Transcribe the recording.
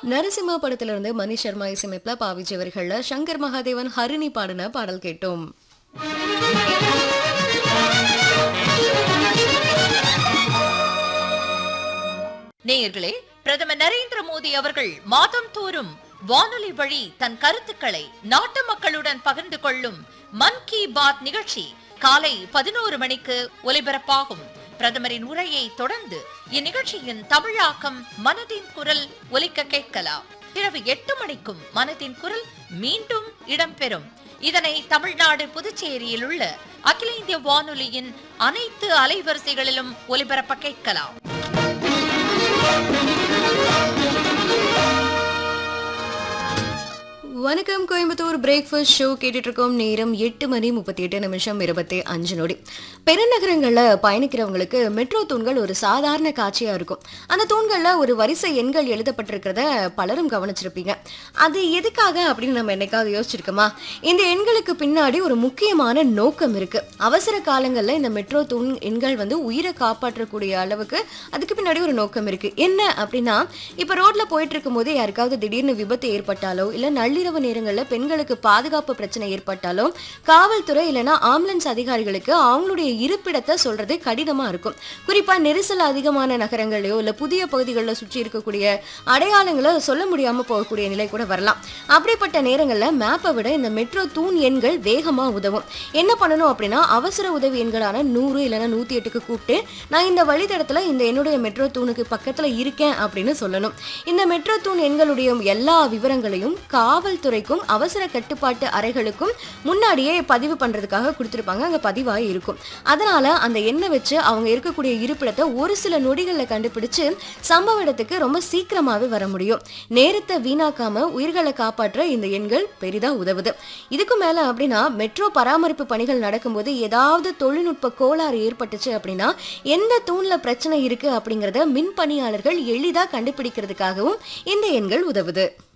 நரசிம்மா படத்துல இருந்து மணி சர்மா இசையமைப்புல பாவிஜி அவர்கள்ல சங்கர் மகாதேவன் ஹரிணி பாடின பாடல் கேட்டோம் நேயர்களே பிரதமர் நரேந்திர மோடி அவர்கள் மாதம் தோறும் வானொலி வழி தன் கருத்துக்களை நாட்டு மக்களுடன் பகிர்ந்து கொள்ளும் மன் கி பாத் நிகழ்ச்சி காலை பதினோரு மணிக்கு ஒலிபரப்பாகும் பிரதமரின் உரையை தொடர்ந்து இந்நிகழ்ச்சியின் தமிழாக்கம் மனதின் குரல் ஒலிக்க கேட்கலாம் இரவு எட்டு மணிக்கும் மனதின் குரல் மீண்டும் இடம்பெறும் இதனை தமிழ்நாடு புதுச்சேரியில் உள்ள அகில இந்திய வானொலியின் அனைத்து அலைவரிசைகளிலும் ஒலிபரப்ப கேட்கலாம் வணக்கம் கோயம்புத்தூர் பிரேக்ஃபாஸ்ட் ஷோ கேட்டுட்டு இருக்கோம் நேரம் எட்டு மணி முப்பத்தி எட்டு நிமிஷம் இருபத்தி அஞ்சு நொடி பெருநகரங்கள்ல பயணிக்கிறவங்களுக்கு மெட்ரோ தூண்கள் ஒரு சாதாரண காட்சியா இருக்கும் அந்த தூண்கள்ல ஒரு வரிசை எண்கள் எழுதப்பட்டிருக்கிறத பலரும் கவனிச்சிருப்பீங்க அது எதுக்காக அப்படின்னு நம்ம என்னைக்காவது யோசிச்சிருக்கோமா இந்த எண்களுக்கு பின்னாடி ஒரு முக்கியமான நோக்கம் இருக்கு அவசர காலங்கள்ல இந்த மெட்ரோ தூண் எண்கள் வந்து உயிரை காப்பாற்றக்கூடிய அளவுக்கு அதுக்கு பின்னாடி ஒரு நோக்கம் இருக்கு என்ன அப்படின்னா இப்ப ரோட்ல போயிட்டு இருக்கும் போது யாருக்காவது திடீர்னு விபத்து ஏற்பட்டாலோ இல்ல நள்ளிரவு நேரங்கள்ல பெண்களுக்கு பாதுகாப்பு பிரச்சனை ஏற்பட்டாலோ காவல்துறை இல்லைன்னா ஆம்புலன்ஸ் அதிகாரிகளுக்கு அவங்களுடைய இருப்பிடத்தை சொல்றது கடினமா இருக்கும் குறிப்பா நெரிசல் அதிகமான நகரங்களையோ இல்ல புதிய பகுதிகளில் சுற்றி இருக்கக்கூடிய அடையாளங்களை சொல்ல முடியாம போகக்கூடிய நிலை கூட வரலாம் அப்படிப்பட்ட நேரங்கள்ல மேப்பை விட இந்த மெட்ரோ தூண் எண்கள் வேகமா உதவும் என்ன பண்ணணும் அப்படின்னா அவசர உதவி எண்களான நூறு இல்லைன்னா நூத்தி எட்டுக்கு கூப்பிட்டு நான் இந்த வழித்தடத்துல இந்த என்னுடைய மெட்ரோ தூணுக்கு பக்கத்துல இருக்கேன் அப்படின்னு சொல்லணும் இந்த மெட்ரோ தூண் எண்களுடைய எல்லா விவரங்களையும் காவல்துறைக்கும் அவசர கட்டுப்பாட்டு அறைகளுக்கும் முன்னாடியே பதிவு பண்றதுக்காக கொடுத்துருப்பாங்க அங்க பதிவாகி இருக்கும் அதனால அந்த எண்ணை வச்சு அவங்க இருக்கக்கூடிய இருப்பிடத்தை ஒரு சில நொடிகள்ல கண்டுபிடிச்சு சம்பவ இடத்துக்கு ரொம்ப சீக்கிரமாவே வர முடியும் நேரத்தை வீணாக்காம உயிர்களை காப்பாற்ற இந்த எண்கள் பெரிதா உதவுது இதுக்கு மேல அப்படின்னா மெட்ரோ பராமரிப்பு பணிகள் நடக்கும்போது ஏதாவது தொழில்நுட்ப கோளாறு ஏற்பட்டுச்சு அப்படின்னா எந்த தூண்ல பிரச்சனை இருக்கு அப்படிங்கறத மின் பணியாளர்கள் எளிதா கண்டுபிடிக்கிறதுக்காகவும் இந்த எண்கள் உதவுது